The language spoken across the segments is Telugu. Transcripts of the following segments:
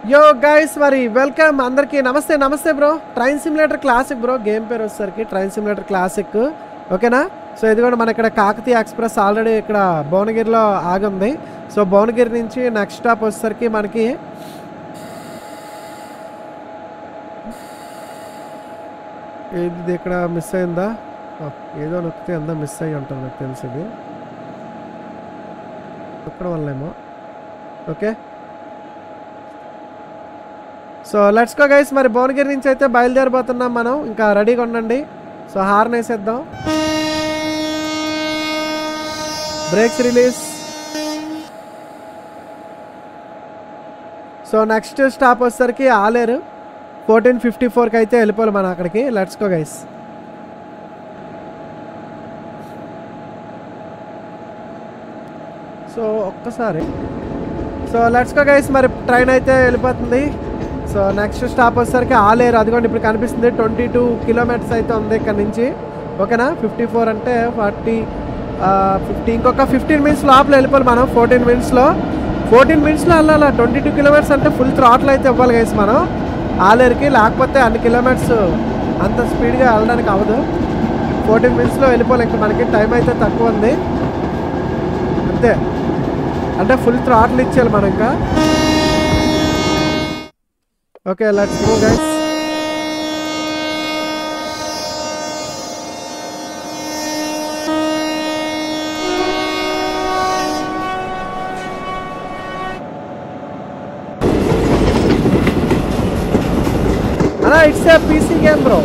యో గైస్ మరి వెల్కమ్ అందరికీ నమస్తే నమస్తే bro train simulator classic bro game పేరు వచ్చేసరికి ట్రైన్ సిమ్యులేటర్ క్లాసిక్ ఓకేనా సో ఇది కూడా మన ఇక్కడ కాకతీయ ఎక్స్ప్రెస్ ఆల్రెడీ ఇక్కడ భువనగిరిలో ఆగుంది సో భువనగిరి నుంచి నెక్స్ట్ స్టాప్ వచ్చేసరికి మనకి ఇది ఇక్కడ మిస్ అయిందా ఆ, ఏదో నొక్కితే అంతా మిస్ అయ్యి ఉంటుంది నాకు తెలిసింది నొక్కడం వల్లేమో okay so let's go guys మరి భువనగిరి నుంచి అయితే బయలుదేరిపోతున్నాం మనం ఇంకా రెడీగా ఉండండి సో హార్న్ వేసేద్దాం brakes release so next stop వచ్చేసరికి ఆలేరు ఫోర్టీన్ ఫిఫ్టీ ఫోర్కి అయితే వెళ్ళిపోవాలి మనం అక్కడికి లెట్స్ గో గైస్ సో ఒక్కసారి సో లెట్స్ గో గైస్ మరి ట్రైన్ అయితే వెళ్ళిపోతుంది సో నెక్స్ట్ స్టాప్ వచ్చేసరికి ఆలేరు అదిగోండి ఇప్పుడు కనిపిస్తుంది ట్వంటీ టూ కిలోమీటర్స్ అయితే ఉంది ఇక్కడ నుంచి ఓకేనా ఫిఫ్టీ ఫోర్ అంటే ఫార్టీ ఫిఫ్టీ ఇంకొక ఫిఫ్టీన్ మినిట్స్ లోపల వెళ్ళిపోవాలి మనం ఫోర్టీన్ మినిట్స్లో ఫోర్టీన్ మినిట్స్లో వెళ్ళాలి ట్వంటీ టూ కిలోమీటర్స్ అంటే ఫుల్ థ్రాట్లు అయితే ఇవ్వాలి గైస్ మనం ఆలేరుకి లేకపోతే అన్ని కిలోమీటర్స్ అంత స్పీడ్గా వెళ్ళడానికి అవ్వదు ఫోర్టీన్ మినిట్స్లో వెళ్ళిపోవాలి ఇంకా మనకి టైం అయితే తక్కువ ఉంది అంతే అంటే ఫుల్ థ్రాట్లు ఇచ్చేయాలి మనం ఇంకా ఓకే లెట్స్ గో గైస్ అలా it's a PC game bro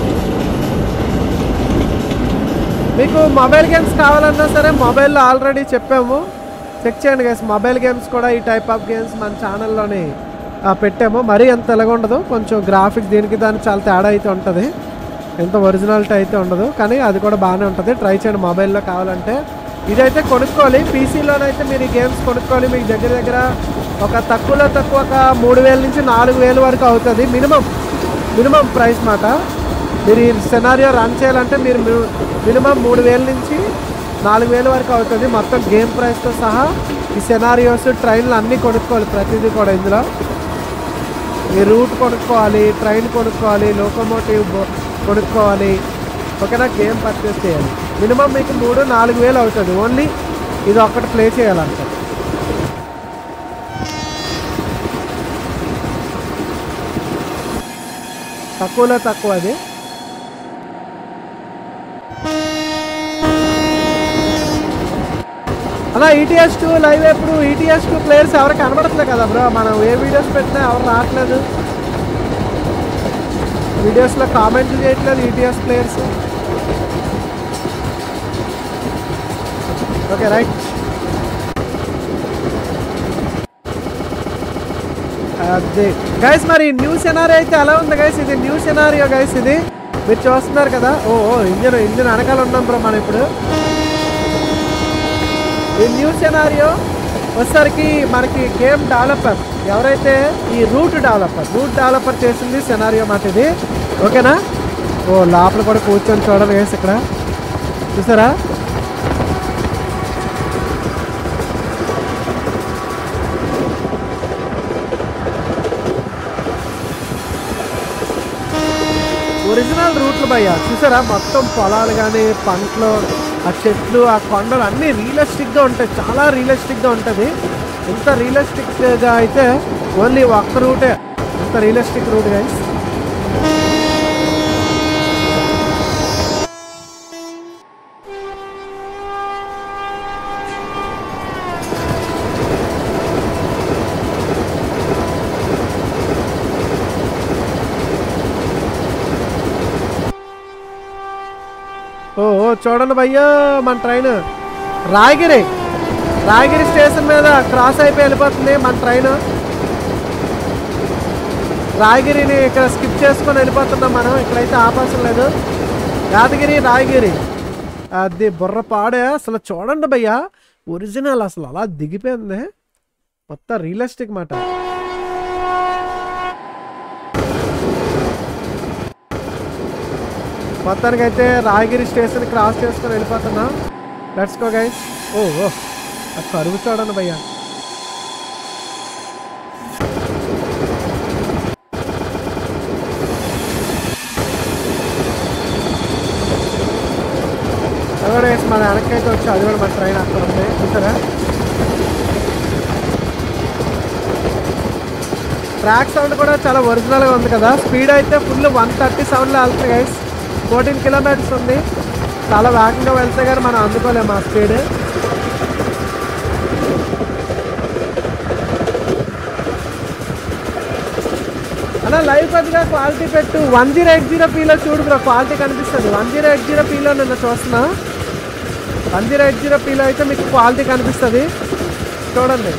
మీకు మొబైల్ గేమ్స్ కావాలన్నా సరే మొబైల్లో ఆల్రెడీ చెప్పాము చెక్ చేయండి గైస్ మొబైల్ గేమ్స్ కూడా ఈ టైప్ ఆఫ్ గేమ్స్ మన ఛానల్లోని పెట్టాము మరీ అంత ఎలాగ ఉండదు కొంచెం గ్రాఫిక్స్ దీనికి దానికి చాలా తేడా అయితే ఉంటుంది ఎంత ఒరిజినాలిటీ అయితే ఉండదు కానీ అది కూడా బాగానే ఉంటుంది ట్రై చేయండి మొబైల్లో కావాలంటే ఇదైతే కొనుక్కోవాలి పీసీలోనైతే మీరు ఈ గేమ్స్ కొనుక్కోవాలి మీకు దగ్గర దగ్గర ఒక తక్కువలో తక్కువ ఒక మూడు వేల నుంచి నాలుగు వేలు వరకు అవుతుంది మినిమం మినిమం ప్రైస్ మాట మీరు ఈ సెనారియో రన్ చేయాలంటే మీరు మి- మినిమం మూడు వేల నుంచి నాలుగు వేల వరకు అవుతుంది మొత్తం గేమ్ ప్రైస్తో సహా ఈ సెనారియోస్ ట్రైన్లు అన్నీ కొనుక్కోవాలి ప్రతిదీ కూడా ఇందులో ఈ రూట్ కొనుక్కోవాలి ట్రైన్ కొనుక్కోవాలి లోకోమోటివ్ కొనుక్కోవాలి ఓకేనా గేమ్ పర్చేస్ చేయాలి మినిమం మీకు మూడు నాలుగు వేలు అవుతుంది ఓన్లీ ఇది ఒక్కటి ప్లే చేయాలంటే తక్కువలో తక్కువ అది అలా ఈటీఎస్ టూ లైవ్ ఎప్పుడు ఈటీఎస్ టూ ప్లేయర్స్ ఎవరు కనబడట్లేదు కదా బ్రో మనం ఏ వీడియోస్ పెట్టినా ఎవరు రావట్లేదు వీడియోస్లో కామెంట్లు చేయట్లేదు ఈటీఎస్ ప్లేయర్స్ ఓకే రైట్ అదే గైస్ మరి న్యూ సెనారియో అయితే ఎలా ఉంది గైస్ ఇది న్యూ సెనారియో గైస్ ఇది మీరు చూస్తున్నారు కదా ఓ ఓ ఇంజన్ ఇంజన్ వెనకాల ఉన్నాం బ్రో మనం ఇప్పుడు ఈ న్యూ సెనారియో వచ్చేసరికి మనకి గేమ్ డెవలపర్ ఎవరైతే ఈ రూట్ డెవలపర్ రూట్ డెవలపర్ చేసింది సెనారియో మాట ఇది ఓకేనా ఓ లోపల కూడా కూర్చొని చూడండి వేసి ఇక్కడ చూసారా ఒరిజినల్ రూట్లు భయ్య చూసారా మొత్తం పొలాలు కానీ పంటలు ఆ చెట్లు ఆ కొండలు అన్నీ రియలిస్టిక్గా ఉంటాయి చాలా రియలిస్టిక్గా ఉంటుంది ఇంత రియలిస్టిక్గా అయితే ఓన్లీ ఒక్క రూటే ఇంత రియలిస్టిక్ రూట్ గైస్ ఓ ఓ, చూడండి భయ్యా మన ట్రైన్ రాయగిరి రాయగిరి స్టేషన్ మీద క్రాస్ అయిపోయి వెళ్ళిపోతుంది మన ట్రైన్ రాయగిరిని ఇక్కడ స్కిప్ చేసుకొని వెళ్ళిపోతున్నాం మనం ఇక్కడైతే ఆపాల్సిన లేదు యాదగిరి రాయగిరి అది బుర్ర పాడే అసలు చూడండి భయ్యా ఒరిజినల్ అసలు అలా దిగిపోయింది మొత్తం రియలిస్టిక్ మాట మొత్తానికి అయితే రాయగిరి స్టేషన్ క్రాస్ చేసుకొని వెళ్ళిపోతున్నా లెట్స్ గో గైస్ ఓ ఓ ఆ కరువు చూడండి భయ్యా మన వెనక్కి అయితే వచ్చి అది కూడా మన ట్రైన్ అక్కడ ఉంది చూసారా ట్రాక్ సౌండ్ కూడా చాలా ఒరిజినల్గా ఉంది కదా స్పీడ్ అయితే ఫుల్ వన్ థర్టీ సెవెన్లో వెళ్తుంది గైస్ ఫోర్టీన్ కిలోమీటర్స్ ఉంది చాలా వేగంగా వెళ్తే కానీ మనం అందుకోలేము ఆ స్పీడ్ అలా లైవ్ కొద్దిగా క్వాలిటీ పెట్టు వన్ జీరో ఎయిట్ జీరో పీలో చూడు బ్రో క్వాలిటీ కనిపిస్తుంది వన్ జీరో ఎయిట్ జీరో పీలో నిన్న చూస్తున్నా వన్ జీరో ఎయిట్ జీరో పీలో అయితే మీకు క్వాలిటీ కనిపిస్తుంది చూడండి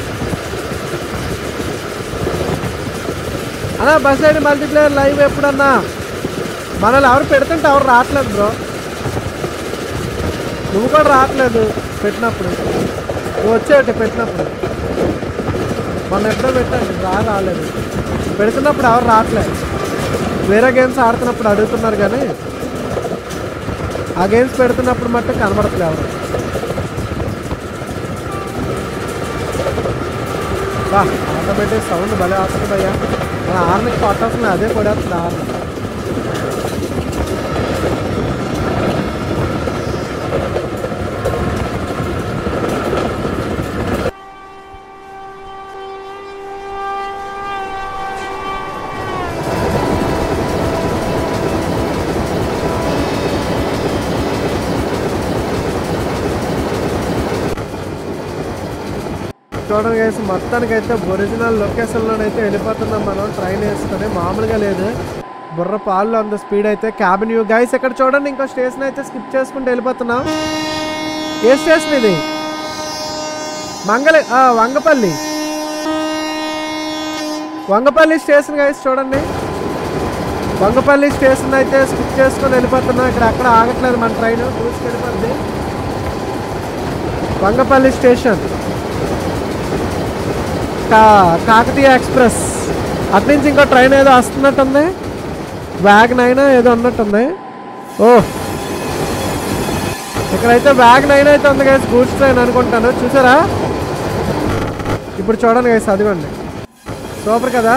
అన్నా బస్ ఐడి మల్టీప్లేయర్ లైవ్ ఎప్పుడన్నా మనల్ని ఎవరు పెడుతుంటే ఎవరు రావట్లేదు బ్రో నువ్వు కూడా రావట్లేదు పెట్టినప్పుడు నువ్వు వచ్చేటి పెట్టినప్పుడు మొన్న ఎప్పుడో పెట్టండి రా రాలేదు పెడుతున్నప్పుడు ఎవరు రావట్లేదు వేరే గేమ్స్ ఆడుతున్నప్పుడు అడుగుతున్నారు కానీ ఆ గేమ్స్ పెడుతున్నప్పుడు మట్టు కనబడట్లేదు ఎవరు బా ఆటోమేటిక్ సౌండ్ భలే వస్తుంది భయ్యా మన ఆర్ని కొట్టేస్తుంది అదే కొడేస్తుంది ఆర్ని చూడండి గైస్ మొత్తానికి అయితే ఒరిజినల్ లొకేషన్లోనైతే వెళ్ళిపోతున్నాం మనం ట్రైన్ వేసుకొని మామూలుగా లేదు బుర్ర పాల్లో అంత స్పీడ్ అయితే క్యాబిన్ వ్యూ గైస్ ఇక్కడ చూడండి ఇంకో స్టేషన్ అయితే స్కిప్ చేసుకుంటూ వెళ్ళిపోతున్నాం ఏ స్టేషన్ ఇది మంగళ ఆ, వంగపల్లి వంగపల్లి స్టేషన్ గైస్ చూడండి వంగపల్లి స్టేషన్ అయితే స్కిప్ చేసుకొని వెళ్ళిపోతున్నాం ఇక్కడ అక్కడ ఆగట్లేదు మన ట్రైన్ దూసుకెళ్ళిపోద్ది వంగపల్లి స్టేషన్ కా కాకతీయ ఎక్స్ప్రెస్ అటు నుంచి ఇంకో ట్రైన్ ఏదో వస్తున్నట్టుంది వ్యాగన్ అయినా ఏదో ఉన్నట్టుంది ఓ ఇక్కడైతే వ్యాగన్ అయినా అయితే ఉంది కదా గూడ్స్ ట్రైన్ అనుకుంటాను చూసారా ఇప్పుడు చూడండి గైస్ అదిగోండి సూపర్ కదా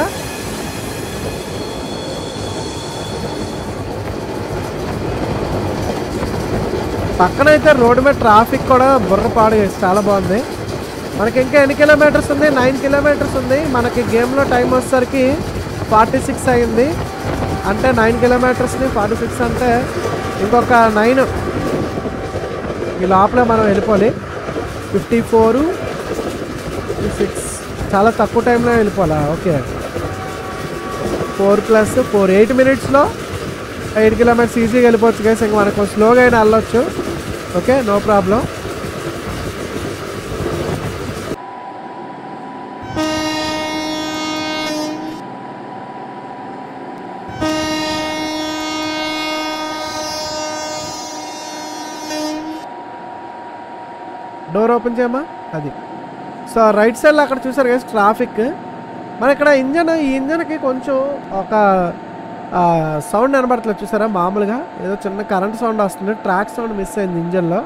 పక్కనైతే రోడ్డు మీద ట్రాఫిక్ కూడా బుర్ర పాడు చేసి చాలా బాగుంది మనకి ఇంకా ఎన్ని కిలోమీటర్స్ ఉంది నైన్ కిలోమీటర్స్ ఉంది మనకి గేమ్లో టైం వచ్చేసరికి ఫార్టీ సిక్స్ అయింది అంటే నైన్ కిలోమీటర్స్ని ఫార్టీ సిక్స్ అంటే ఇంకొక నైన్ ఈ లోపలే మనం వెళ్ళిపోవాలి ఫిఫ్టీ ఫోరు సిక్స్ చాలా తక్కువ టైంలో వెళ్ళిపోవాలా okay four plus four eight మినిట్స్లో ఎయిట్ కిలోమీటర్స్ ఈజీగా వెళ్ళిపోవచ్చు గైస్ ఇంకా మనకు కొంచెం స్లోగా అయినా వెళ్ళొచ్చు okay no problem door open చేయమా అది సో రైట్ సైడ్లో అక్కడ చూసారు కదా ట్రాఫిక్ మన ఇక్కడ ఇంజన్ ఈ ఇంజన్కి కొంచెం ఒక సౌండ్ వినబడట్లేదు చూసారా మామూలుగా ఏదో చిన్న కరెంట్ సౌండ్ వస్తుంది ట్రాక్ సౌండ్ మిస్ అయింది ఇంజన్లో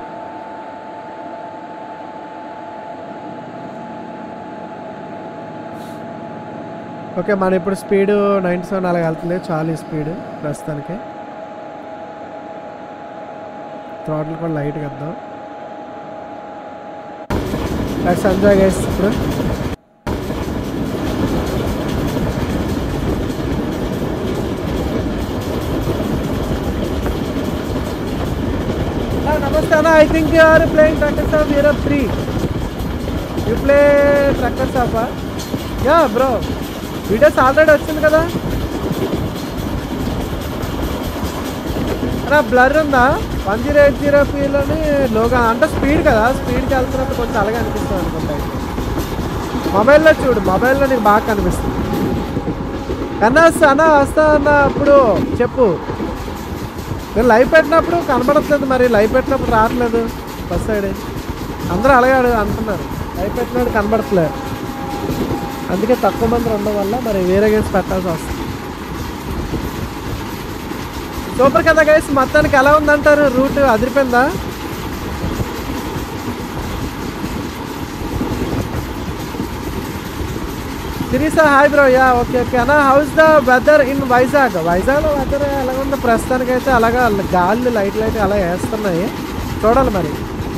ఓకే మన ఇప్పుడు స్పీడ్ నైంటీ సెవెన్ అలాగ వెళ్తుంది చాలు ఈ స్పీడ్ ప్రస్తుతానికి థ్రాటిల్ కూడా లైట్గా ఇద్దాం లెట్స్ ఎంజాయ్ గైస్ ఇప్పుడు నమస్తే అన్న I think you are playing truckers of Europe three you play truckers of yeah bro videos already వచ్చింది కదా అన్నా బ్లర్ ఉందా వన్ జీరో ఎయిట్ జీరో పీలోని లోగా అంటే స్పీడ్ కదా స్పీడ్కి వెళ్తున్నప్పుడు కొంచెం అలాగే అనిపిస్తుంది అనుకుంటా మొబైల్లో చూడు మొబైల్లో నీకు బాగా కనిపిస్తుంది అన్నా అన్న వస్తా అన్న అప్పుడు చెప్పు నేను లైవ్ పెట్టినప్పుడు కనబడట్లేదు మరి లైవ్ పెట్టినప్పుడు రావట్లేదు బస్ సైడ్ అందరూ అలాగే అడు- అంటున్నారు లైవ్ పెట్టినప్పుడు కనబడట్లేదు అందుకే తక్కువ మంది ఉండడం వల్ల మరి వేరే గేమ్స్ పెట్టాల్సి వస్తుంది సూపర్ కదా గైస్ మొత్తానికి ఎలా ఉందంటారు రూట్ అదిరిపోయిందా సిరీసా hi bro yeah okay okay అన్న how's the weather in Vizag వైజాగ్లో వెదర్ ఎలా ఉందో ప్రస్తుతానికి అయితే అలాగా గాలి లైట్ లైట్ అలా వేస్తున్నాయి చూడాలి మరి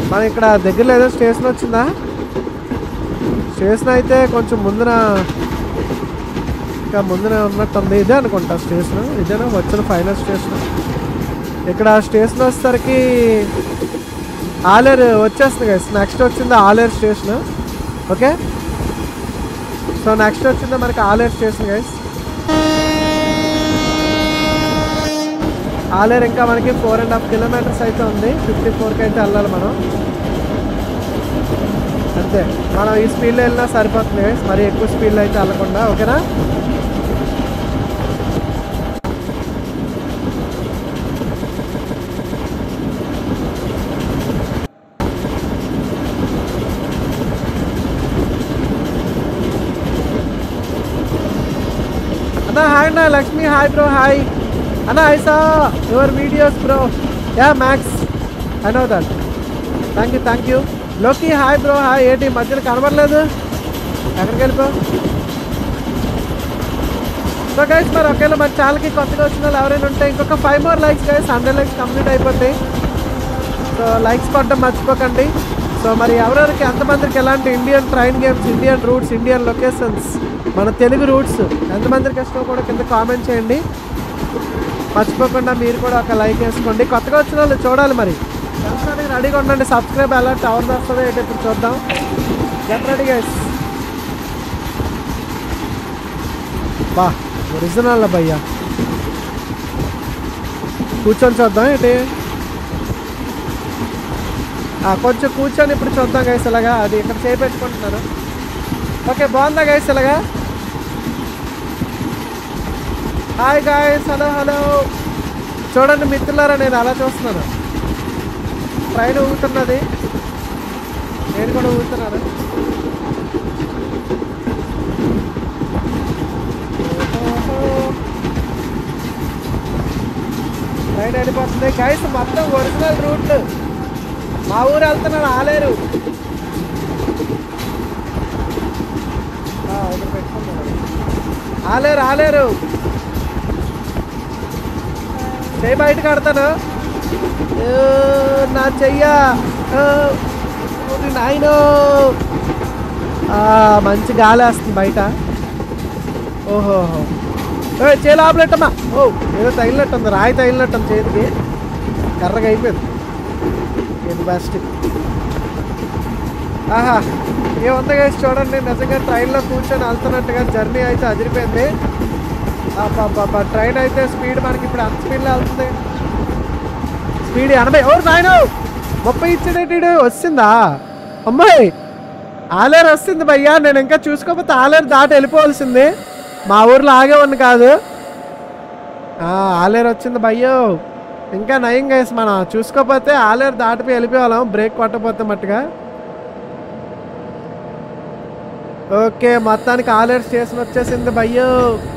మన ఇక్కడ దగ్గరలో ఏదో స్టేషన్ వచ్చిందా స్టేషన్ అయితే కొంచెం ముందున ఇంకా ముందున ఉన్నట్టుంది ఇదే అనుకుంటా స్టేషన్ ఇదేనా వచ్చిన ఫైనల్ స్టేషన్ ఇక్కడ స్టేషన్ వచ్చేసరికి ఆలేరు వచ్చేస్తుంది గైస్ నెక్స్ట్ వచ్చింది Aler station okay so next వచ్చింది మనకి ఆలేరు స్టేషన్ గైస్ ఆలేరు ఇంకా మనకి ఫోర్ అండ్ హాఫ్ కిలోమీటర్స్ అయితే ఉంది ఫిఫ్టీ ఫోర్కి అయితే వెళ్ళాలి మనం అంతే మనం ఈ స్పీడ్లో వెళ్ళినా సరిపోతుంది guys. మరి ఎక్కువ స్పీడ్లో అయితే వెళ్ళకుండా ఓకేనా అన్న హాయ్ అన్న లక్ష్మి హాయ్ బ్రో హాయ్ అన్న I saw your videos bro yeah Max I know that thank you thank you లోకి హాయ్ బ్రో హాయ్ ఏంటి మధ్యలో కనబడలేదు ఎక్కడికి వెళ్ళిపో సో గైస్ మరి ఒకవేళ మన ఛానల్కి కొత్తగా వచ్చిన వాళ్ళు ఎవరైనా ఉంటే ఇంకొక five more likes guys hundred likes complete అయిపోతాయి సో లైక్స్ పడడం మర్చిపోకండి సో మరి ఎవరెవరికి ఎంతమందికి ఎలాంటి Indian train games Indian routes Indian locations మన తెలుగు రూట్స్ ఎంతమందికి ఇష్టం కూడా కింద కామెంట్ చేయండి మర్చిపోకుండా మీరు కూడా ఒక లైక్ వేసుకోండి కొత్తగా వచ్చిన వాళ్ళు చూడాలి మరి చూడడానికి రెడీగా ఉండండి సబ్స్క్రైబ్ అలర్ట్ ఎవరిది వస్తుందో ఏంటి ఇప్పుడు చూద్దాం గెట్ రెడీ గైస్ బా ఒరిజినల్ భయ్యా కూర్చొని చూద్దాం ఏంటి ఆ, కొంచెం కూర్చొని ఇప్పుడు చూద్దాం గైస్ ఇలాగా అది ఇక్కడ చేపెట్టుకుంటున్నాను ఓకే బాగుందా గైస్ ఇలాగా హాయ్ గాయస్ హలో హలో చూడండి మిత్రులారా నేను అలా చూస్తున్నాను ట్రైన్ ఊగుతున్నది నేను కూడా ఊగుతున్నాను ట్రైన్ వెళ్ళిపోతుంది గైస్ మొత్తం ఒరిజినల్ రూట్ మా ఊరు వెళ్తున్నాడు ఆలేరు ఆ, ఇక్కడ పెట్టుకున్నాడు. ఆలేరు ఆలేరు చెయ్యి బయట కడతాను ఏ, నా చెయ్య ఏ, ఓరి నాయనో ఆ, మంచి గాలి వేస్తుంది బయట ఓహోహో ఏ, చేయి లోపలెట్టమ్మా ఓ ఏదో తగిలినట్టుంది రాయి తగిలినట్టుంది చేతికి కర్రగా అయిపోయింది ఇది బెస్ట్ ఆహా ఏముంది గైస్ చూడండి నిజంగా ట్రైన్లో కూర్చొని వెళ్తున్నట్టుగా జర్నీ అయితే అదిరిపోయింది బాబా ట్రైన్ అయితే స్పీడ్ మనకి ఇప్పుడు అంత స్పీడ్లో వెళ్తుంది స్పీడ్ ఎనభై ఓ నాయన ముప్పై ఇచ్చేటట్టు వస్తుందా అమ్మాయి ఆలేరు వస్తుంది భయ్యా నేను ఇంకా చూసుకోకపోతే ఆలేరు దాటి వెళ్ళిపోవాల్సింది మా ఊర్లో ఆగేవాడిని కాదు ఆ, ఆలేరు వచ్చింది భయ్యో ఇంకా నయం గైస్ మనం చూసుకోకపోతే ఆలేరు దాటిపోయి వెళ్ళిపోవాలం బ్రేక్ కొట్టకపోతే మట్టుగా ఓకే మొత్తానికి ఆలేరు స్టేషన్ వచ్చేసింది భయ్యో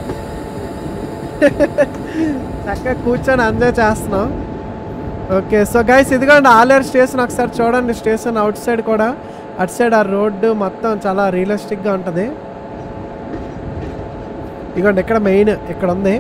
చక్కగా కూర్చొని ఎంజాయ్ చేస్తున్నాం ఓకే సో గైస్ ఇదిగోండి ఆలేరు స్టేషన్ ఒకసారి చూడండి స్టేషన్ అవుట్ సైడ్ కూడా అటు సైడ్ ఆ రోడ్డు మొత్తం చాలా రియలిస్టిక్గా ఉంటుంది ఇదిగోండి ఇక్కడ మెయిన్ ఇక్కడ ఉంది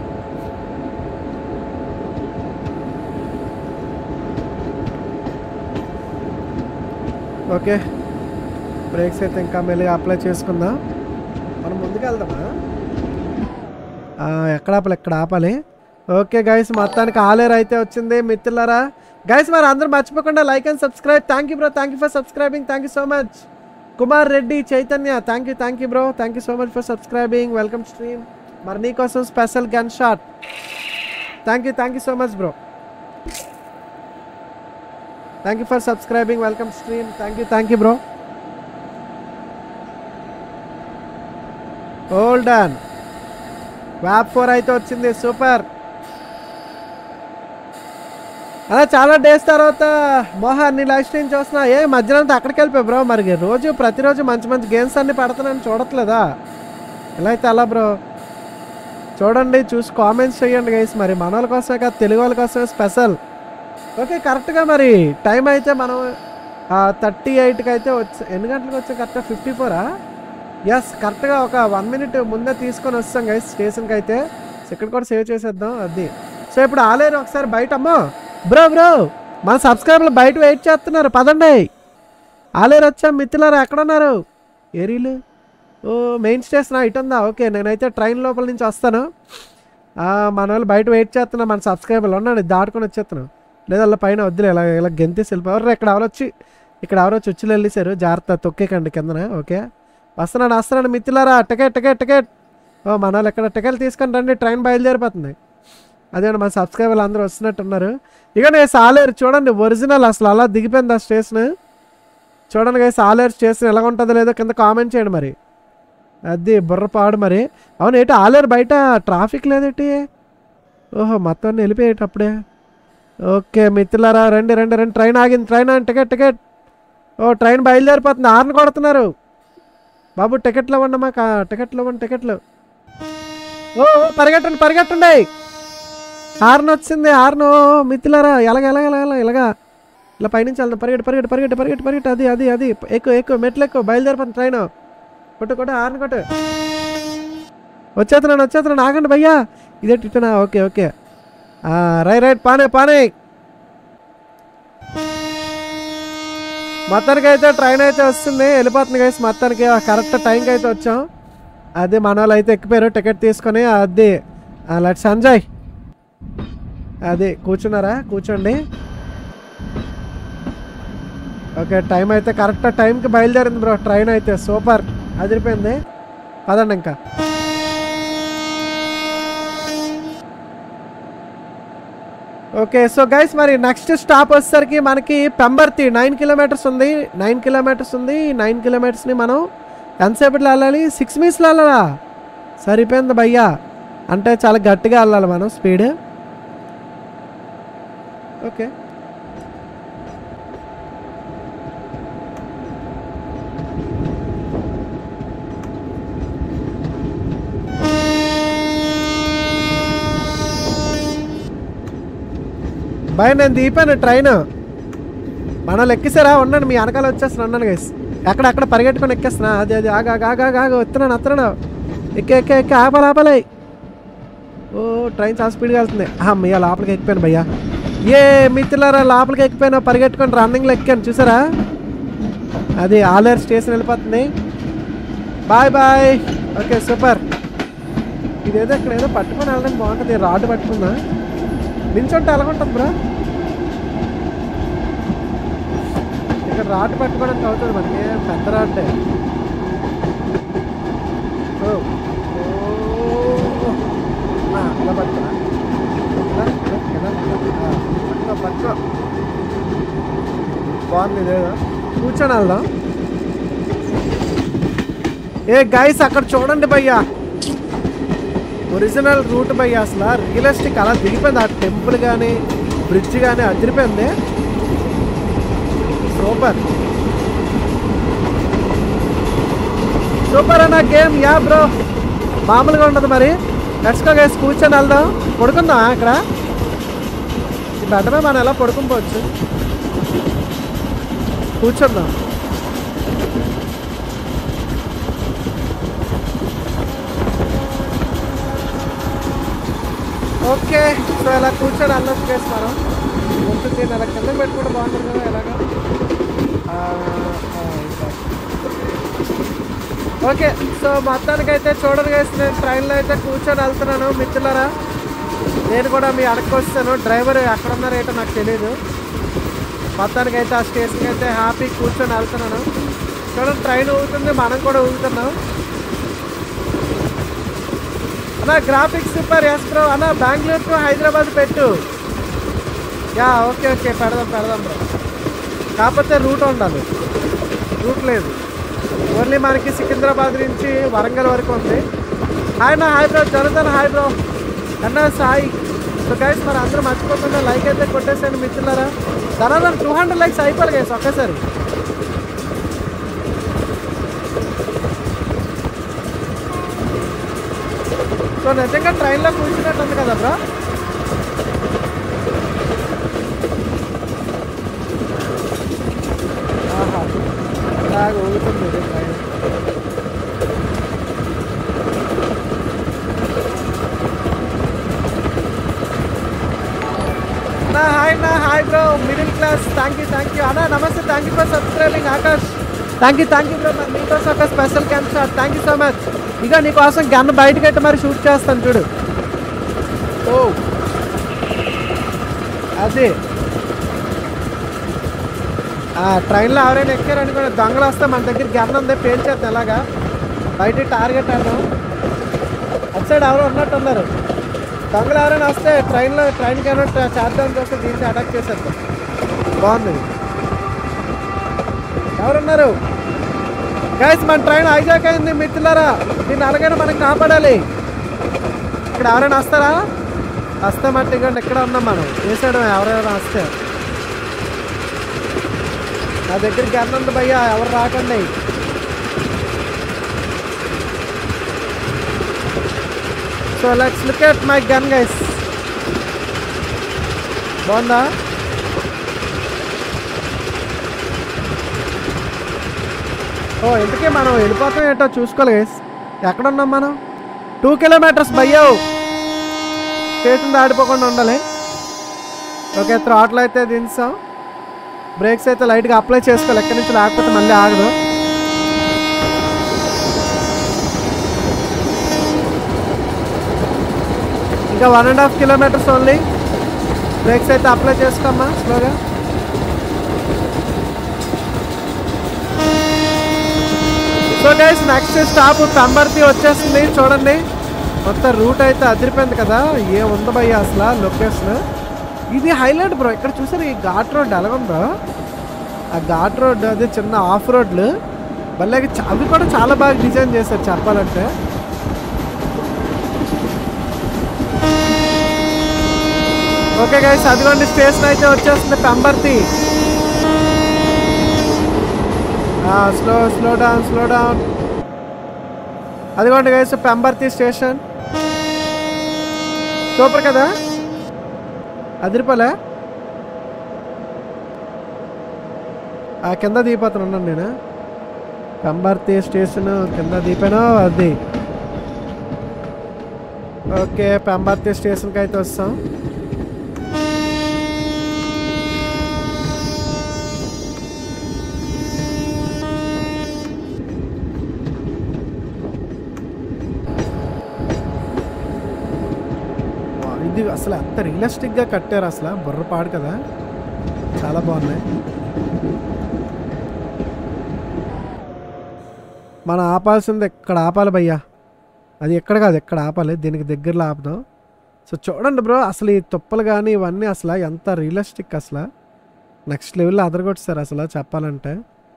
ఓకే బ్రేక్స్ అయితే ఇంకా మెల్లిగా అప్లై చేసుకుందాం మనం ముందుకు వెళ్దామా ఆ, ఎక్కడ ఆపాలి ఎక్కడ ఆపాలి ఓకే గైస్ మొత్తానికి ఆలేరు అయితే వచ్చింది మిత్రులారా గైస్ మరి అందరూ మర్చిపోకుండా like and subscribe thank you bro thank you for subscribing thank you so much Kumar Reddy Chaitanya thank you thank you bro thank you so much for subscribing welcome stream మరి నీకోసం special gun shot thank you thank you so much bro thank you for subscribing welcome stream thank you thank you bro hold on వ్యాప్ ఫోర్ అయితే వచ్చింది సూపర్ అలా చాలా డేస్ తర్వాత మోహన్ నీ లైఫ్ స్ట్రీమ్ చూస్తున్నా ఏ మధ్యలో అంతా అక్కడికి వెళ్ళిపోయి బ్రో మరి రోజు ప్రతిరోజు మంచి మంచి గేమ్స్ అన్ని పడుతున్నాను చూడట్లేదా ఎలా అయితే అలా బ్రో చూడండి చూసి కామెంట్స్ చేయండి గైస్ మరి మన వాళ్ళ కోసమే కాదు తెలుగు వాళ్ళ కోసమే స్పెషల్ ఓకే కరెక్ట్గా మరి టైం అయితే మనం థర్టీ ఎయిట్కి అయితే వచ్చి ఎన్ని గంటలకు వచ్చాం కరెక్ట్గా ఫిఫ్టీ ఫోరా ఎస్ కరెక్ట్గా ఒక వన్ మినిట్ ముందే తీసుకొని వస్తాం గైస్ స్టేషన్కి అయితే సో ఇక్కడ కూడా సేవ్ చేసేద్దాం అది సో ఇప్పుడు ఆలేరు ఒకసారి బయట అమ్మో బ్రో బ్రో మన సబ్స్క్రైబర్లు బయట వెయిట్ చేస్తున్నారు పదండి ఆలేరు వచ్చా మిత్రులారా ఎక్కడున్నారు ఏరీలు ఓ మెయిన్ స్టేషన్ ఇటు ఉందా ఓకే నేనైతే ట్రైన్ లోపల నుంచి వస్తాను ఆ, మన వాళ్ళు బయట వెయిట్ చేస్తున్నా మన సబ్స్క్రైబర్లు ఉన్నాను దాటుకొని వచ్చేస్తున్నాను లేదా వాళ్ళ పైన వద్దులే ఇలా ఇలా గెంతేసి వెళ్ళిపోయారు ఇక్కడ ఎవరు వచ్చి ఇక్కడ ఎవరో చుచ్చులు వెళ్ళేసారు జాగ్రత్త తొక్కేకండి కిందన ఓకే వస్తున్నాను వస్తున్నాను మిత్రులారా టికెట్ టికెట్ టికెట్ ఓ మన వాళ్ళు ఇక్కడ టికెట్ తీసుకొని రండి ట్రైన్ బయలుదేరిపోతుంది అదే మన సబ్స్క్రైబర్లు అందరూ వస్తున్నట్టున్నారు ఇక నేను సాలేరు చూడండి ఒరిజినల్ అసలు అలా దిగిపోయింది ఆ స్టేషన్ చూడండి గైస్ ఆలేరు స్టేషన్ ఎలా ఉంటుందో లేదో కింద కామెంట్ చేయండి మరి అది బుర్రపాడు మరి అవును ఏంటి ఆలేరు బయట ట్రాఫిక్ లేదేంటి ఓహో మొత్తం వెళ్ళిపోయేటి అప్పుడే ఓకే మిత్రులారా రండి రండి రండి ట్రైన్ ఆగింది ట్రైన్ ఆగింది టికెట్ టికెట్ ఓ ట్రైన్ బయలుదేరిపోతుంది హార్న్ కొడుతున్నారు బాబు టికెట్లు ఇవ్వండి మాకు టికెట్లు ఇవ్వండి టికెట్లు ఓ ఓ, పరిగెట్టండి పరిగెట్టండి హార్న్ వచ్చింది హార్న్ మిత్రులారా ఎలాగ ఎలాగ ఎలాగ ఇలాగా ఇలా పైనుంచి వెళ్దాం పరిగెట్టు పరిగెట్టు పరిగెట్టు పరిగెట్టు పరిగెట్టు అది అది అది ఎక్కువ ఎక్కువ మెట్లు ఎక్కువ బయలుదేరిపోతుంది ట్రైన్ కొట్టు కొట్టు హార్న్ కొట్టు వచ్చేస్తున్నాను వచ్చేస్తున్నాను ఆగండి భయ్యా ఇదే టిట్టనా ఓకే ఓకే ఆ, రైట్ రైట్ పానే పానే మొత్తానికి అయితే ట్రైన్ అయితే వస్తుంది వెళ్ళిపోతుంది గైస్ మొత్తానికి కరెక్ట్ టైంకి అయితే వచ్చాం అదే మన వాళ్ళు అయితే ఎక్కిపోయారు టికెట్ తీసుకొని అది లెట్ సంజయ్ అది కూర్చున్నారా కూర్చోండి ఓకే టైం అయితే కరెక్ట్ టైంకి బయలుదేరింది బ్రో ట్రైన్ అయితే సూపర్ అదిరిపోయింది పదండి ఇంకా ఓకే సో గైస్ మరి నెక్స్ట్ స్టాప్ వచ్చేసరికి మనకి పెంబర్తి నైన్ కిలోమీటర్స్ ఉంది నైన్ కిలోమీటర్స్ ఉంది నైన్ కిలోమీటర్స్ని మనం ఎంతసేపట్లో వెళ్ళాలి సిక్స్ మినిట్స్లో వెళ్ళాలా సరిపోయింది భయ్యా అంటే చాలా గట్టిగా వెళ్ళాలి మనం స్పీడ్ ఓకే భయ నేను దీపాను ట్రైన్ మనల్ని ఎక్కిసారా ఉండండి మీ వెనకాల వచ్చేస్తున్నా ఉన్నాను గైస్ ఎక్కడ అక్కడ పరిగెట్టుకొని ఎక్కేస్తున్నా అది అది ఆగా ఆగా ఆగా వస్తున్నాను వస్తున్నాను ఎక్కే ఎక్కే ఎక్కే ఆపాలి ఆపాలి ఓ ట్రైన్ చాలా స్పీడ్గా వెళ్తుంది అమ్మయ్య లోపలికి ఎక్కిపోయాను భయ్యా ఏ మిత్రులారా లోపలికి ఎక్కిపోయాను పరిగెట్టుకొని రన్నింగ్లో ఎక్కాను చూసారా అది ఆలేరు స్టేషన్ వెళ్ళిపోతుంది బాయ్ బాయ్ ఓకే సూపర్ ఇదేదో ఇక్కడ ఏదో పట్టుకొని వెళ్ళడానికి బాగుంటుంది రాడ్ పట్టుకున్నా నించుంటే ఎలాగుంటుంది బ్రో ఇక్కడ రాడ్ పట్టుకోవడానికి అవుతుంది మనకి పెద్ద రాడ్డే ఓ ఓ. ఆ, ఇలా పట్టుకున్నా ఇలా, ఇలా, ఇలా. ఆ, పట్టుకో పట్టుకో బాగుంది ఇదేదో కూర్చొని వెళ్దాం ఏ గైస్ అక్కడ చూడండి భయ్యా ఒరిజినల్ రూట్ భయ్యా అసలు రియలిస్టిక్ అలా దిగిపోయింది ఆ టెంపుల్ కానీ బ్రిడ్జ్ కానీ అదిరిపోయింది సూపర్ సూపర్ అన్న గేమ్ యా బ్రో మామూలుగా ఉండదు మరి లెట్స్ గో గైస్ కూర్చొని వెళ్దాం పడుకుందాం ఇక్కడ ఈ బెడ్ మీద మనం ఎలా పడుకుని పోవచ్చు కూర్చుందాం ఓకే సో ఇలా కూర్చొని అన్నం చేసి మనం ముందు దీన్ని అలా కిందకి పెట్టుకుంటే బాగుంటుంది కదా ఎలాగా ఆ, ఆ, ఇంకా. ఓకే సో మొత్తానికైతే చూడండి guys, నేను ట్రైన్లో అయితే కూర్చొని వెళ్తున్నాను మిత్రులరా నేను కూడా మీ అడగకు వస్తాను డ్రైవర్ ఎక్కడ ఉన్నారో ఏంటో నాకు తెలియదు మొత్తానికైతే ఆ స్టేషన్కి అయితే హ్యాపీ కూర్చొని వెళ్తున్నాను చూడండి ట్రైన్ ఊగుతుంది మనం కూడా ఊగుతున్నాం అన్న గ్రాఫిక్స్ సూపర్ ఎస్ బ్రో అన్న బెంగళూరు టు హైదరాబాద్ పెట్టు యా ఓకే ఓకే పెడదాం పెడదాం బ్రో కాకపోతే రూట్ ఉండాలి రూట్ లేదు ఓన్లీ మనకి సికింద్రాబాద్ నుంచి వరంగల్ వరకు ఉంది హాయ్ నా హాయ్ బ్రో జరుగుతాను హాయ్ బ్రో అన్న సాయి సో గైస్ మరి అందరూ మర్చిపోకుండా లైక్ అయితే కొట్టేసాను మిత్రులారా తర్వాత టూ హండ్రెడ్ లైక్స్ అయిపోవాలి గైస్ ఒకేసారి సో నిజంగా ట్రైన్లో కూర్చున్నట్టు ఉంది కదా బ్రో ఆహా బాగా ఊగుతుంది ఇది ట్రైన్ నా హాయ్ నా hi bro middle class thank you thank you అన్న నమస్తే thank you for subscribing Akash thank you thank you bro మరి మీకోసం ఒక special camp shot thank you so much ఇక నీకోసం గన్ బయటకి పెట్టి మరి షూట్ చేస్తాను చూడు ఓ అది ఆ ట్రైన్లో ఎవరైనా ఎక్కారనుకోండి దొంగలు వస్తే మన దగ్గర గన్ ఉంది పేల్చేద్దాం ఎలాగా బయట టార్గెట్ ఆడదాం అటు సైడ్ ఎవరో ఉన్నట్టు ఉన్నారు దొంగలు ఎవరైనా వస్తే ట్రైన్లో ట్రైన్కి ఏమైనా చేద్దాం చూస్తే దీంట్లో అటాక్ చేసేద్దాం బాగుంది ఎవరున్నారు గైస్ మన ట్రైన్ హైజాక్ అయింది మిత్రులారా దీన్ని అలాగైనా మనం కాపాడాలి ఇక్కడ ఎవరైనా వస్తారా వస్తే మట్టి ఇక్కడ ఎక్కడ ఉన్నాం మనం వేసాడు ఎవరైనా వస్తే నా దగ్గరికి అన్నంది భయ్యా ఎవరు రాకండి so let's look at my gun guys బాగుందా ఓ ఇంతకీ మనం వెళ్ళిపోతాం ఏంటో చూసుకోవాలి గైస్ ఎక్కడ ఉన్నాం మనం టూ కిలోమీటర్స్ భయ్యో స్టేషన్ దాడిపోకుండా ఉండాలి ఓకే త్రాట్లు అయితే దించాం బ్రేక్స్ అయితే లైట్గా అప్లై చేసుకోవాలి ఎక్కడి నుంచి లేకపోతే మళ్ళీ ఆగదు ఇంకా one and half kilometres only brakes అయితే అప్లై చేసుకోమ్మా స్లోగా so guys next stop Pembarthi వచ్చేస్తుంది చూడండి మొత్తం రూట్ అయితే అదిరిపోయింది కదా ఏ ఉంది భయ్య అసలు లొకేషన్ ఇది హైలైట్ బ్రో ఇక్కడ చూసారు ఈ ఘాట్ రోడ్ ఎలాగుందో ఆ ఘాట్ రోడ్ అదే చిన్న ఆఫ్ రోడ్లు భలే చ- అవి కూడా చాలా బాగా డిజైన్ చేశారు చెప్పాలంటే ఓకే గైస్ అదిగోండి స్టేషన్ అయితే వచ్చేస్తుంది Pemberthi slow slow down slow down అదిగోండి గైస్ పెంబర్తి స్టేషన్ సూపర్ కదా అదిరిపోలే ఆ కింద దీపోతాను ఉన్నాను నేను పెంబర్తి స్టేషన్ కింద దీపాను అది ఓకే పెంబర్తి స్టేషన్కి అయితే వస్తాం వా, ఇది అసలు అంత రియలిస్టిక్గా కట్టారు అసలు బుర్రపాడు కదా చాలా బాగున్నాయి మనం ఆపాల్సింది ఎక్కడ ఆపాలి భయ్యా అది ఎక్కడ కాదు ఎక్కడ ఆపాలి దీనికి దగ్గరలో ఆపుదాం సో చూడండి బ్రో అసలు ఈ తుప్పలు కానీ ఇవన్నీ అసలు ఎంత రియలిస్టిక్ అసలు నెక్స్ట్ లెవెల్లో అదరగొట్టారు అసలు చెప్పాలంటే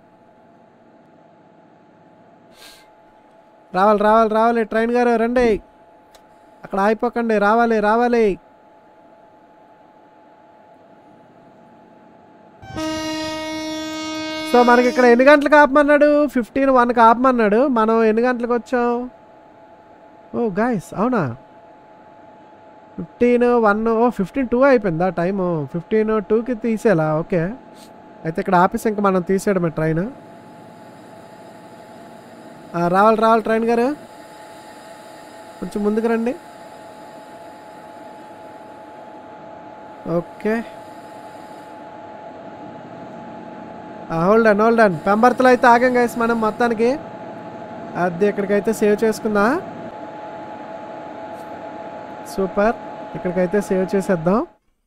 రావాలి రావాలి రావాలి ట్రైన్ గారు రండి అక్కడ ఆగిపోకండి రావాలి రావాలి సో మనకి ఇక్కడ ఎన్ని గంటలకు ఆపమన్నాడు ఫిఫ్టీన్ వన్కి ఆపమన్నాడు మనం ఎన్ని గంటలకు వచ్చాం ఓ గాయస్ అవునా ఫిఫ్టీన్ వన్ ఓ ఫిఫ్టీన్ టూ అయిపోయిందా టైము ఫిఫ్టీన్ టూకి తీసేలా ఓకే అయితే ఇక్కడ ఆఫీస్ ఇంకా మనం తీసేయడమే ట్రైన్ రావాలి రావాలి ట్రైన్ గారు కొంచెం ముందుకు రండి okay hold on hold on పెంబర్తలో అయితే ఆగాం గైస్ మనం మొత్తానికి అది ఇక్కడికైతే సేవ్ చేసుకుందా సూపర్ ఇక్కడికైతే సేవ్ చేసేద్దాం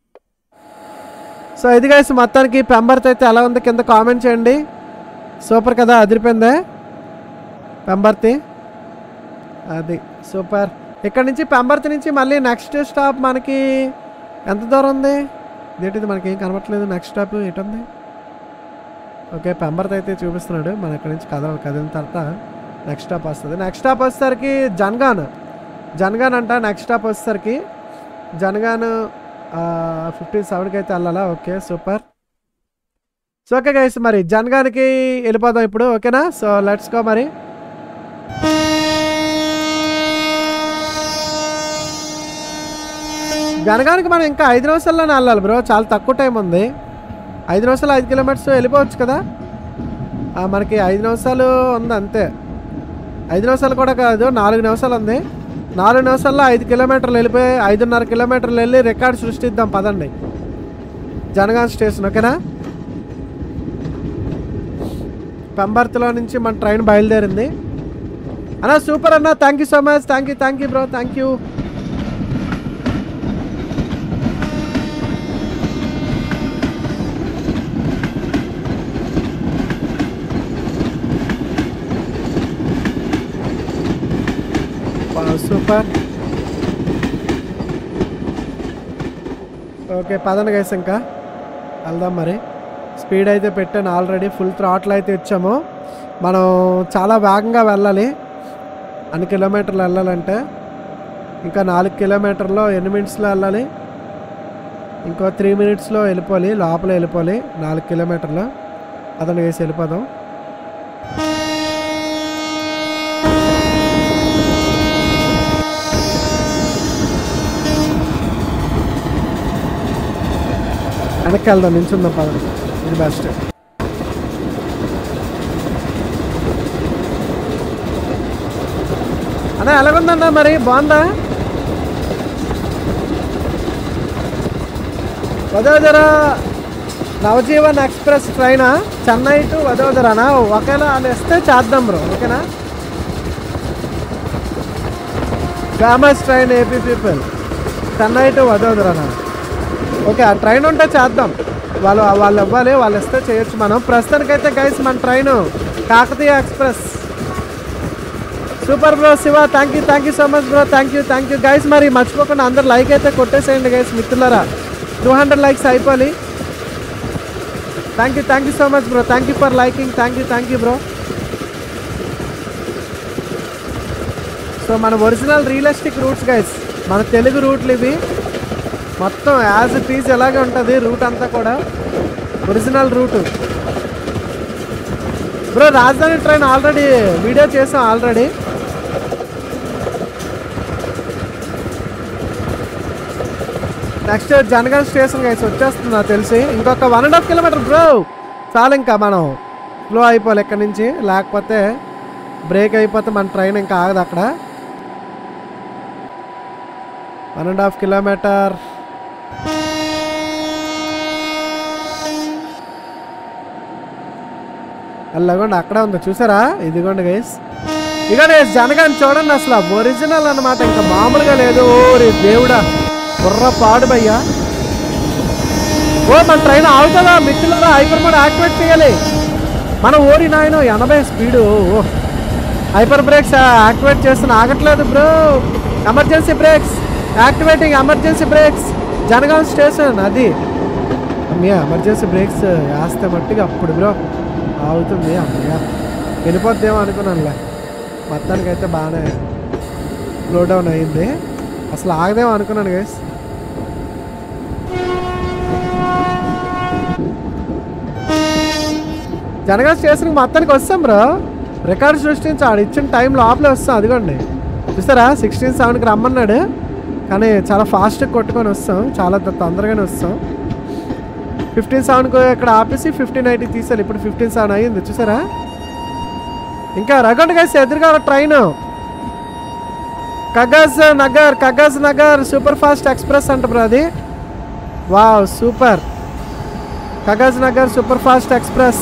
సో ఇది గైస్ మొత్తానికి పెంబర్త్ అయితే ఎలా ఉంది కింద కామెంట్ చేయండి సూపర్ కదా అదిరిపోయిందే పెంబర్తి అది సూపర్ ఇక్కడ నుంచి పెంబర్తి నుంచి మళ్ళీ నెక్స్ట్ స్టాప్ మనకి ఎంత దూరం ఉంది ఏంటిది మనకి ఏం కనబట్టలేదు నెక్స్ట్ స్టాప్ ఏంటుంది ఓకే పెంబర్త్ అయితే చూపిస్తున్నాడు మన ఇక్కడ నుంచి కథ కదిలిన తర్వాత నెక్స్ట్ స్టాప్ వస్తుంది నెక్స్ట్ స్టాప్ వచ్చేసరికి జన్గాన్ జన్గాన్ అంట నెక్స్ట్ స్టాప్ వచ్చేసరికి జన్గాన్ ఫిఫ్టీన్ సెవెన్కి అయితే వెళ్ళాలా okay super so okay guys మరి జన్గాన్కి వెళ్ళిపోదాం ఇప్పుడు ఓకేనా సో లెట్స్ గో మరి జనగానికి మనం ఇంకా ఐదు నిమిషాల్లోనే వెళ్ళాలి బ్రో చాలా తక్కువ టైం ఉంది ఐదు నిమిషాలు ఐదు కిలోమీటర్స్ వెళ్ళిపోవచ్చు కదా ఆ, మనకి ఐదు నిమిషాలు ఉంది అంతే ఐదు నిమిషాలు కూడా కాదు నాలుగు నిమిషాలు ఉంది నాలుగు నిమిషాల్లో ఐదు కిలోమీటర్లు వెళ్ళిపోయి ఐదున్నర కిలోమీటర్లు వెళ్ళి రికార్డ్ సృష్టిద్దాం పదండి జనగాం స్టేషన్ ఓకేనా పెంబర్తిలో నుంచి మన ట్రైన్ బయలుదేరింది అన్న సూపర్ అన్న thank you so much thank you thank you bro thank you super okay పదండి గైస్ ఇంకా వెళ్దాం మరి స్పీడ్ అయితే పెట్టాను ఆల్రెడీ ఫుల్ థ్రాట్లు అయితే ఇచ్చాము మనం చాలా వేగంగా వెళ్ళాలి అన్ని కిలోమీటర్లు వెళ్ళాలంటే ఇంకా నాలుగు కిలోమీటర్లో ఎన్ని మినిట్స్లో వెళ్ళాలి ఇంకో త్రీ మినిట్స్లో వెళ్ళిపోవాలి లోపల వెళ్ళిపోవాలి నాలుగు కిలోమీటర్లు అతను వేసి వెళ్ళిపోదాం వెనక్కి వెళ్దాం నించుందాం పదండి ఇది బెస్ట్ అన్న ఎలాగుందన్నా మరి బాగుందా Vadodara Navajivan express train Chennai to వదోదరనా ఒకేలా వాళ్ళు ఇస్తే చేద్దాం బ్రో ఓకేనా famous train AP people Chennai to వదోదరనా ఓకే ఆ ట్రైన్ ఉంటే చేద్దాం వాళ్ళు వాళ్ళు ఇవ్వాలి వాళ్ళు ఇస్తే చేయొచ్చు మనం ప్రస్తుతానికైతే గైస్ మన train Kakatiya express super bro Shiva thank you thank you so much bro thank you thank you guys మరి మర్చిపోకుండా అందరు లైక్ అయితే కొట్టేసేయండి గైస్ మిత్రులరా టూ హండ్రెడ్ లైక్స్ అయిపోవాలి thank you thank you so much bro thank you for liking thank you thank you bro so మన ఒరిజినల్ రియలిస్టిక్ రూట్స్ గైస్ మన తెలుగు రూట్లు ఇవి మొత్తం యాజ్ ఇట్ ఈజ్ ఎలాగే ఉంటుంది రూట్ అంతా కూడా ఒరిజినల్ రూట్ బ్రో రాజధాని ట్రైన్ ఆల్రెడీ వీడియో చేసాం ఆల్రెడీ నెక్స్ట్ జనగల్ స్టేషన్ గైస్ వచ్చేస్తుంది నాకు తెలిసి ఇంకొక one and half kilometer bro చాలు ఇంకా మనం స్లో అయిపోవాలి ఇక్కడి నుంచి లేకపోతే బ్రేక్ అయిపోతే మన ట్రైన్ ఇంకా ఆగదు అక్కడ వన్ అండ్ హాఫ్ కిలోమీటర్ అలాగోండి అక్కడే ఉంది చూసారా ఇదిగోండి గైస్ ఇదిగోండి guys, జనగాని చూడండి అసలు ఒరిజినల్ అన్నమాట ఇంకా మామూలుగా లేదు ఓరి దేవుడా బుర్ర పాడు భయ్యా ఓ మన ట్రైన్ ఆగుతుందా మిత్రులరా హైపర్ మోడ్ యాక్టివేట్ చేయాలి మన ఓరి నాయన ఎనభై స్పీడు ఓ హైపర్ బ్రేక్స్ యాక్టివేట్ చేస్తున్న ఆగట్లేదు bro emergency brakes activating emergency brakes Jangaon station అది అమ్మయ్య ఎమర్జెన్సీ బ్రేక్స్ వేస్తే మట్టిగా అప్పుడు బ్రో ఆగుతుంది అమ్మయ్య వెళ్ళిపోద్దేమో అనుకున్నానులే మొత్తానికి అయితే బాగానే స్లో డౌన్ అయింది అసలు ఆగదేమో అనుకున్నాను గైస్ జనగా స్టేషన్కి మొత్తానికి వస్తాం బ్రో రికార్డ్ సృష్టించి ఆడు ఇచ్చిన టైం లోపలే వస్తాం అదిగోండి చూస్తారా సిక్స్టీన్ సెవెన్కి రమ్మన్నాడు కానీ చాలా ఫాస్ట్గా కొట్టుకొని వస్తాం చాలా త- తొందరగానే వస్తాం ఫిఫ్టీన్ సెవెన్కి ఇక్కడ ఆపేసి ఫిఫ్టీన్ ఎయిట్కి తీసాను ఇప్పుడు ఫిఫ్టీన్ సెవెన్ అయ్యింది చూసారా ఇంకా రగండి గైస్ ఎదురుగా train Kagaznagar Kagaznagar super fast express అంట బ్రో అది wow super Kagaznagar super fast express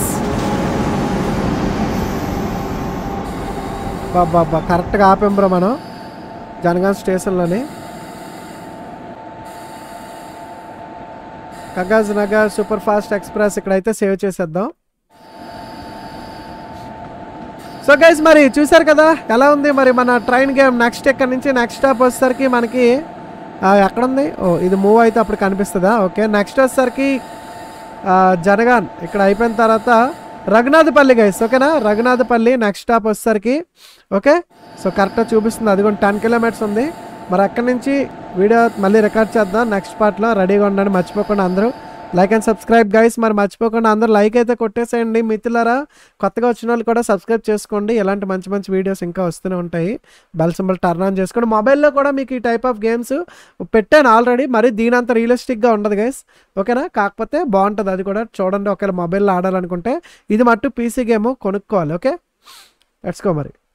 బాబా కరెక్ట్గా ఆపాం బ్రో మనం జనగాం స్టేషన్లోని Kagaznagar super fast express ఇక్కడైతే సేవ్ చేసేద్దాం సో గైస్ మరి చూసారు కదా ఎలా ఉంది మరి మన ట్రైన్ గేమ్ నెక్స్ట్ ఇక్కడ నుంచి నెక్స్ట్ స్టాప్ వచ్చేసరికి మనకి ఆ, ఎక్కడ ఉంది ఓ ఇది మూవ్ అయితే అప్పుడు కనిపిస్తుందా ఓకే నెక్స్ట్ వచ్చేసరికి ఆ, జనగాన్ ఇక్కడ అయిపోయిన తర్వాత రఘునాథపల్లి గైస్ ఓకేనా రఘునాథపల్లి నెక్స్ట్ స్టాప్ వచ్చేసరికి ఓకే సో కరెక్ట్గా చూపిస్తుంది అది కూడా టెన్ కిలోమీటర్స్ ఉంది మరి అక్కడి నుంచి వీడియో మళ్ళీ రికార్డ్ చేద్దాం నెక్స్ట్ పార్ట్లో రెడీగా ఉండండి మర్చిపోకుండా అందరూ లైక్ అండ్ సబ్స్క్రైబ్ గైస్ మరి మర్చిపోకుండా అందరూ లైక్ అయితే కొట్టేసేయండి మిత్రులారా కొత్తగా వచ్చిన వాళ్ళు కూడా సబ్స్క్రైబ్ చేసుకోండి ఇలాంటి మంచి మంచి వీడియోస్ ఇంకా వస్తూనే ఉంటాయి బెల్ సింబల్ టర్న్ ఆన్ చేసుకోండి మొబైల్లో కూడా మీకు ఈ టైప్ ఆఫ్ గేమ్స్ పెట్టాను ఆల్రెడీ మరి దీని అంత రియలిస్టిక్గా ఉండదు గైస్ ఓకేనా కాకపోతే బాగుంటుంది అది కూడా చూడండి ఒకవేళ మొబైల్లో ఆడాలనుకుంటే ఇది మట్టు పీసీ గేమ్ కొనుక్కోవాలి ఓకే లెట్స్ గో మరి